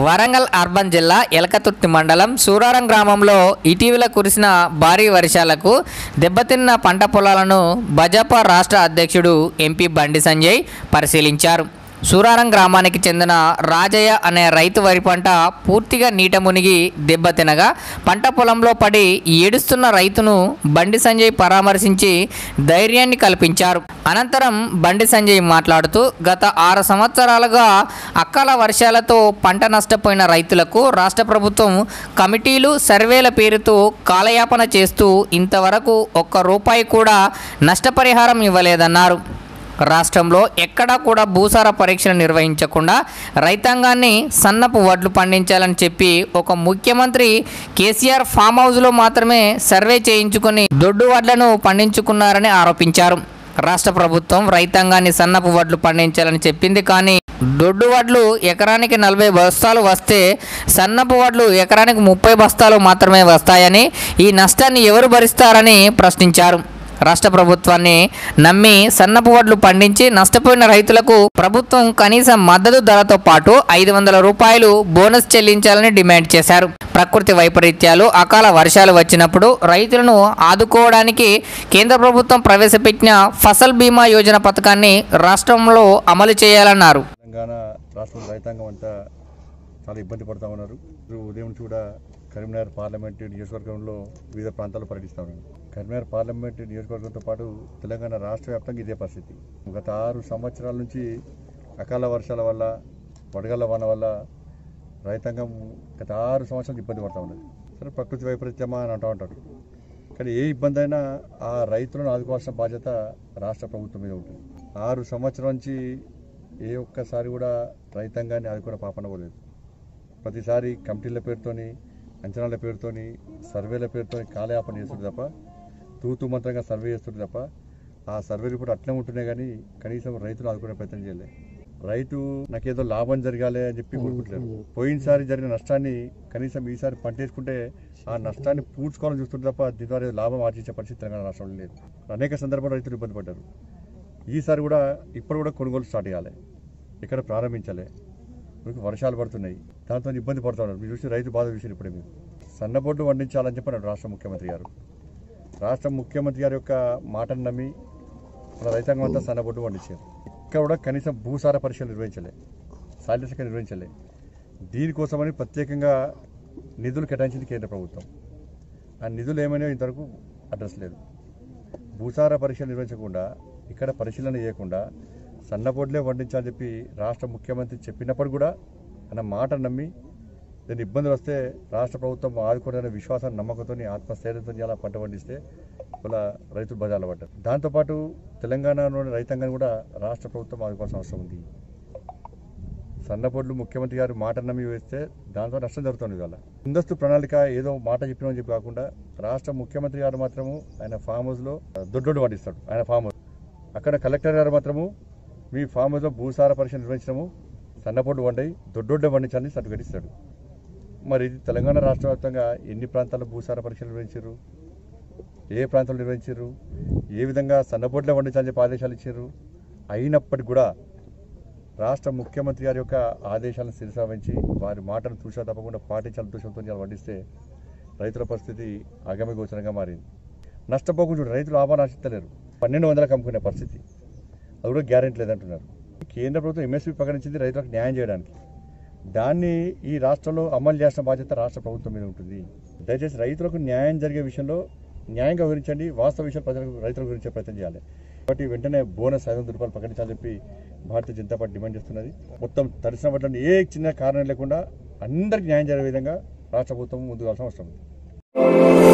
Warangal urban జిల్లా ఎలకతుర్తి మండలం సూరారం గ్రామంలో ఇటీవల కురిసిన భారీ వర్షాలకు దెబ్బతిన్న పంట పొలాలను భాజపా రాష్ట్ర అధ్యక్షుడు ఎంపీ బండి సంజయ్ పరిశీలించారు సూరారం గ్రామానికి చెందిన రాజయ్య అనే రైతు వరి పంట పూర్తిగా నీట మునిగి దెబ్బతినగా పంట పొలంలో పడి ఏడుస్తున్న రైతును బండి సంజయ్ పరామర్శించి ధైర్యాన్ని కల్పించారు అనంతరం బండి సంజయ్ మాట్లాడుతూ గత ఆరు సంవత్సరాలుగా అకాల వర్షాలతో పంట నష్టపోయిన రైతులకు రాష్ట్ర ప్రభుత్వం కమిటీలు సర్వేల పేరుతో కాలయాపన చేస్తూ ఇంతవరకు ఒక్క రూపాయి కూడా నష్టపరిహారం ఇవ్వలేదన్నారు రాష్ట్రంలో ఎక్కడా కూడా భూసార పరీక్షలు నిర్వహించకుండా రైతాంగాన్ని సన్నపు వడ్లు పండించాలని చెప్పి ఒక ముఖ్యమంత్రి కేసీఆర్ ఫామ్ హౌస్లో మాత్రమే సర్వే చేయించుకొని దొడ్డు వడ్లను పండించుకున్నారని ఆరోపించారు రాష్ట్ర ప్రభుత్వం రైతాంగాన్ని సన్నపు వడ్లు పండించాలని చెప్పింది కానీ దొడ్డు వడ్లు ఎకరానికి నలభై బస్తాలు వస్తే సన్నపు వడ్లు ఎకరానికి ముప్పై బస్తాలు మాత్రమే వస్తాయని ఈ నష్టాన్ని ఎవరు భరిస్తారని ప్రశ్నించారు రాష్ట్ర ప్రభుత్వాన్ని నమ్మి సన్నపు వడ్లు పండించి నష్టపోయిన రైతులకు ప్రభుత్వం కనీస మద్దతు ధరతో పాటు ఐదు వందల రూపాయలు బోనస్ చెల్లించాలని డిమాండ్ చేశారు ప్రకృతి వైపరీత్యాలు అకాల వర్షాలు వచ్చినప్పుడు రైతులను ఆదుకోవడానికి కేంద్ర ప్రభుత్వం ప్రవేశపెట్టిన ఫసల్ బీమా యోజన పథకాన్ని రాష్ట్రంలో అమలు చేయాలన్నారు తెలంగాణ రాష్ట్ర రైతాంగం అంతా చాలా ఇబ్బంది పడుతూ ఉన్నారు ఇప్పుడు ఉదయం కూడా కరీంనగర్ పార్లమెంట్ నియోజకవర్గంలో వివిధ ప్రాంతాల్లో పర్యటిస్తూ ఉన్నారు కరీంనగర్ పార్లమెంట్ నియోజకవర్గంతో పాటు తెలంగాణ రాష్ట్ర వ్యాప్తంగా ఇదే పరిస్థితి గత ఆరు సంవత్సరాల నుంచి అకాల వర్షాల వల్ల వడగళ్ళ వాన వల్ల రైతాంగం గత ఆరు సంవత్సరాలు ఇబ్బంది పడుతూ ఉన్నది సరే ప్రకృతి వైపరీత్యమా అని అంటూ ఉంటారు కానీ ఏ ఇబ్బంది అయినా ఆ రైతులను ఆదుకోవాల్సిన బాధ్యత రాష్ట్ర ప్రభుత్వం మీద ఉంటుంది ఆరు సంవత్సరాల నుంచి ఏ ఒక్కసారి కూడా రైతాంగాన్ని ఆదుకున్న పాపన పోలేదు ప్రతిసారి కమిటీల పేరుతోని అంచనాల పేరుతోని సర్వేల పేరుతోని కాలయాపన చేస్తుంది తప్ప తూతు మంత్రంగా సర్వే చేస్తుంది తప్ప ఆ సర్వే రిపోర్ట్ అట్లే ఉంటున్నాయి కానీ కనీసం రైతులు ఆదుకునే ప్రయత్నం చేయలేదు రైతు నాకేదో లాభం జరగాలి అని చెప్పి కోరుకుంటున్నారు పోయినసారి జరిగిన నష్టాన్ని కనీసం ఈసారి పంటేసుకుంటే ఆ నష్టాన్ని పూడ్చుకోవాలని చూస్తుంటే తప్ప దీని ద్వారా ఏదో లాభం ఆర్జించే పరిస్థితి తెలంగాణ రాష్ట్రంలో లేదు అనేక సందర్భాల్లో రైతులు ఇబ్బంది పడ్డారు ఈసారి కూడా ఇప్పుడు కూడా కొనుగోలు స్టార్ట్ చేయాలి ఇక్కడ ప్రారంభించాలి మీకు వర్షాలు పడుతున్నాయి దాంతో ఇబ్బంది పడుతున్నారు మీరు చూసి రైతు బాధ చూసారు ఇప్పుడే మీరు సన్నబొడ్డు వండించాలని చెప్పారు రాష్ట్ర ముఖ్యమంత్రి గారు రాష్ట్ర ముఖ్యమంత్రి గారి యొక్క మాటను నమ్మి మన రైతాంగం అంతా సన్నబొడ్డు వండించారు ఇక్కడ కూడా కనీసం భూసార పరీక్షలు నిర్వహించలే సాలిసక నిర్వహించలే దీనికోసమని ప్రత్యేకంగా నిధులు కేటాయించింది కేంద్ర ప్రభుత్వం ఆ నిధులు ఏమైనా ఇంతవరకు అడ్రస్ లేదు భూసార పరీక్షలు నిర్వహించకుండా ఇక్కడ పరిశీలన చేయకుండా సన్నబొడ్లే వండించాలని చెప్పి రాష్ట్ర ముఖ్యమంత్రి చెప్పినప్పుడు కూడా అన్న మాట నమ్మి దీని ఇబ్బందులు వస్తే రాష్ట్ర ప్రభుత్వం ఆదుకోవడానికి విశ్వాసాన్ని నమ్మకంతో ఆత్మస్థైర్యంతో ఇలా పంట పండిస్తే ఇలా రైతులు బజార్లు పడ్డారు దాంతోపాటు తెలంగాణలోని రైతాంగాన్ని కూడా రాష్ట్ర ప్రభుత్వం ఆదుకోవాల్సిన అవసరం ఉంది సన్నపొడ్లు ముఖ్యమంత్రి గారు మాట నమ్మి వేస్తే దాంతో నష్టం జరుగుతుంది ఇవాళ ముందస్తు ప్రణాళిక ఏదో మాట చెప్పినామని చెప్పి కాకుండా రాష్ట్ర ముఖ్యమంత్రి గారు మాత్రము ఆయన ఫామ్ హౌస్లో దొడ్డోడు పాటిస్తాడు ఆయన ఫామ్ హౌస్ అక్కడ కలెక్టర్ గారు మాత్రము మీ ఫామ్ హౌస్లో భూసార పరీక్ష నిర్వహించడము సన్నపొడ్డు వండి దొడ్డొడ్డ వండించాలని సర్టిఫికేట్ ఇస్తాడు మరి ఇది తెలంగాణ రాష్ట్ర వ్యాప్తంగా ఎన్ని ప్రాంతాల్లో భూసార పరీక్షలు నిర్వహించారు ఏ ప్రాంతంలో నిర్వహించారు ఏ విధంగా సన్నబొడ్లే వండించాలని చెప్పి ఆదేశాలు ఇచ్చారు అయినప్పటికీ కూడా రాష్ట్ర ముఖ్యమంత్రి గారి యొక్క ఆదేశాలను శిరసావహించి వారి మాటను చూసా తప్పకుండా పాటించాలని ఉద్దేశంతో ఇలా వండిస్తే రైతుల పరిస్థితి అగమగోచరంగా మారింది నష్టపోకుండా చూడండి రైతులు లాభాన్ని ఆశిస్తలేరు పన్నెండు వందలకు అమ్ముకునే పరిస్థితి అది కూడా గ్యారెంటీ లేదంటున్నారు కేంద్ర ప్రభుత్వం ఎంఎస్పీ ప్రకటించింది రైతులకు న్యాయం చేయడానికి దాన్ని ఈ రాష్ట్రంలో అమలు చేసిన బాధ్యత రాష్ట్ర ప్రభుత్వం మీద ఉంటుంది దయచేసి రైతులకు న్యాయం జరిగే విషయంలో న్యాయంగా వివరించండి వాస్తవ విషయాలు ప్రజలకు రైతుల గురించే ప్రయత్నం చేయాలి కాబట్టి వెంటనే బోనస్ ఐదు వందల రూపాయలు ప్రకటించాలని చెప్పి భారతీయ జనతా పార్టీ డిమాండ్ చేస్తున్నది మొత్తం తడిసిన పట్ల ఏ చిన్న కారణం లేకుండా అందరికి న్యాయం జరిగే విధంగా రాష్ట్ర ప్రభుత్వం ముందుకు అవసరం ఉంది